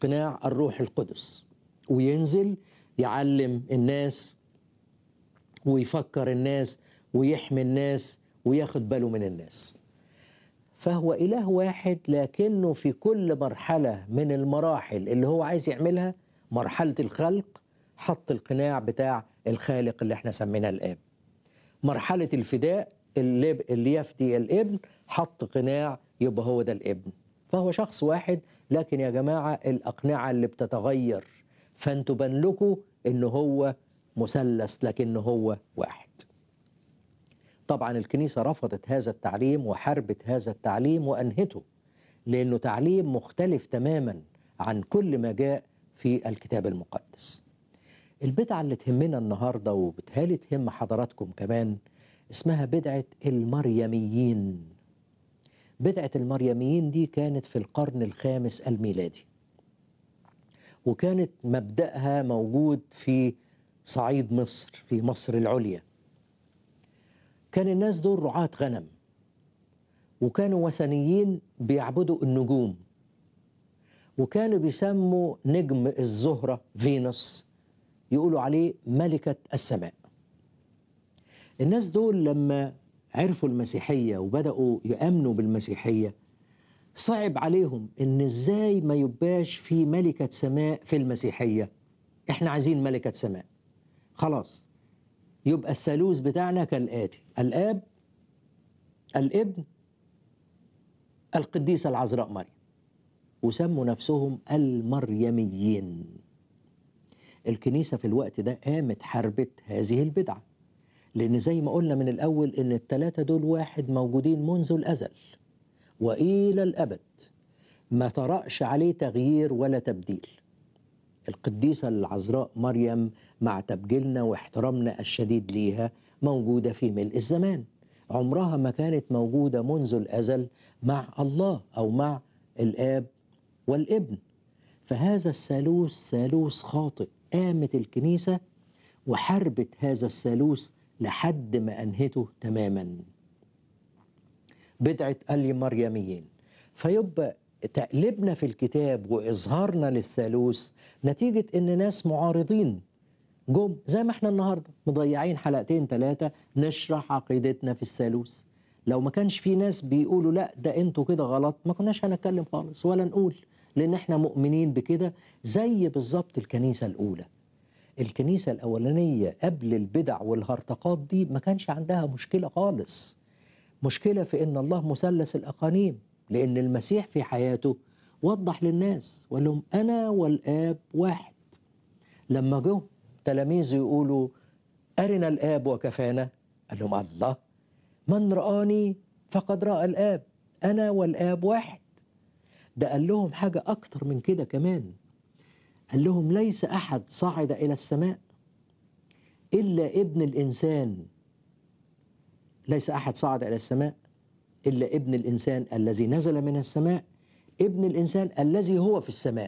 اقناع الروح القدس وينزل يعلم الناس ويفكر الناس ويحمي الناس وياخد باله من الناس فهو إله واحد لكنه في كل مرحلة من المراحل اللي هو عايز يعملها مرحلة الخلق حط القناع بتاع الخالق اللي احنا سميناه الآب مرحلة الفداء اللي, اللي يفدي الابن حط قناع يبقى هو ده الابن فهو شخص واحد لكن يا جماعة الأقنعة اللي بتتغير فانتوا بان لكم إن هو مثلث لكن هو واحد طبعا الكنيسة رفضت هذا التعليم وحاربت هذا التعليم وأنهته لأنه تعليم مختلف تماما عن كل ما جاء في الكتاب المقدس البدعة اللي تهمنا النهاردة وبتهالي تهم حضراتكم كمان اسمها بدعة المريميين بدعة المريميين دي كانت في القرن الخامس الميلادي وكانت مبدأها موجود في صعيد مصر في مصر العليا كان الناس دول رعاة غنم وكانوا وثنيين بيعبدوا النجوم وكانوا بيسموا نجم الزهرة فينوس يقولوا عليه ملكة السماء الناس دول لما عرفوا المسيحية وبدأوا يأمنوا بالمسيحية صعب عليهم ان ازاي ما يبقاش في ملكة سماء في المسيحية احنا عايزين ملكة سماء خلاص يبقى الثالوث بتاعنا كالآتي الآب الابن القديسة العذراء مريم وسموا نفسهم المريميين الكنيسة في الوقت ده قامت حربت هذه البدعة لأن زي ما قلنا من الأول إن التلاتة دول واحد موجودين منذ الأزل وإلى الأبد ما طرأش عليه تغيير ولا تبديل القديسة العذراء مريم مع تبجيلنا واحترامنا الشديد ليها موجودة في ملء الزمان عمرها ما كانت موجودة منذ الأزل مع الله أو مع الآب والابن فهذا الثالوث ثالوث خاطئ قامت الكنيسة وحربت هذا الثالوث لحد ما أنهته تماما بدعة المريميين فيبقى تقلبنا في الكتاب وإظهارنا للثالوث نتيجة إن ناس معارضين جم زي ما احنا النهاردة مضيعين حلقتين ثلاثة نشرح عقيدتنا في الثالوث لو ما كانش في ناس بيقولوا لا ده انتوا كده غلط ما كناش هنتكلم خالص ولا نقول لأن احنا مؤمنين بكده زي بالظبط الكنيسة الأولى الكنيسة الأولانية قبل البدع والهرطقات دي ما كانش عندها مشكلة خالص مشكلة في إن الله مثلث الأقانيم لأن المسيح في حياته وضح للناس وقال لهم أنا والآب واحد لما جه تلاميذه يقولوا أرنا الآب وكفانا قال لهم الله من رآني فقد رأى الآب أنا والآب واحد ده قال لهم حاجة أكتر من كده كمان قال لهم ليس أحد صعد إلى السماء إلا ابن الإنسان ليس أحد صعد إلى السماء إلا ابن الإنسان الذي نزل من السماء ابن الإنسان الذي هو في السماء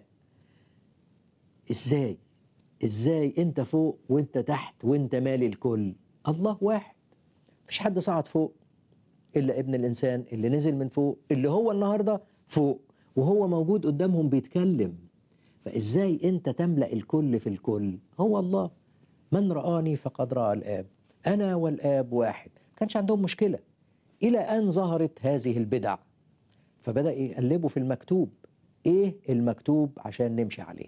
إزاي إزاي أنت فوق وأنت تحت وأنت مالي الكل الله واحد مفيش حد صعد فوق إلا ابن الإنسان اللي نزل من فوق اللي هو النهاردة فوق وهو موجود قدامهم بيتكلم فإزاي أنت تملأ الكل في الكل هو الله من رآني فقد رأى الآب أنا والآب واحد كانش عندهم مشكلة إلى أن ظهرت هذه البدع فبدأ يقلبوا في المكتوب إيه المكتوب عشان نمشي عليه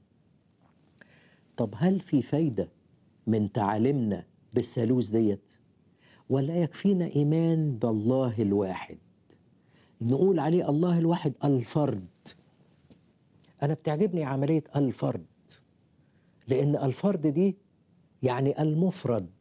طب هل في فايدة من تعاليمنا بالثالوث ديت ولا يكفينا إيمان بالله الواحد نقول عليه الله الواحد الفرد أنا بتعجبني عملية الفرد لأن الفرد دي يعني المفرد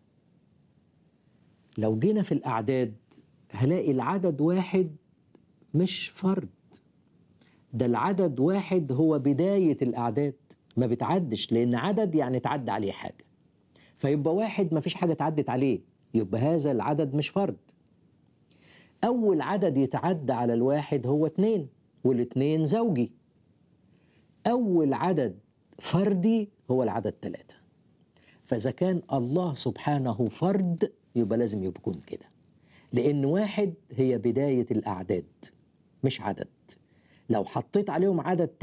لو جينا في الأعداد هلاقي العدد واحد مش فرد ده العدد واحد هو بداية الأعداد ما بتعدش لأن عدد يعني تعدى عليه حاجة فيبقى واحد ما فيش حاجة تعدت عليه يبقى هذا العدد مش فرد أول عدد يتعدى على الواحد هو اتنين والاتنين زوجي أول عدد فردي هو العدد ثلاثة فإذا كان الله سبحانه فرد يبقى لازم يكون كده لأن واحد هي بداية الأعداد مش عدد لو حطيت عليهم عدد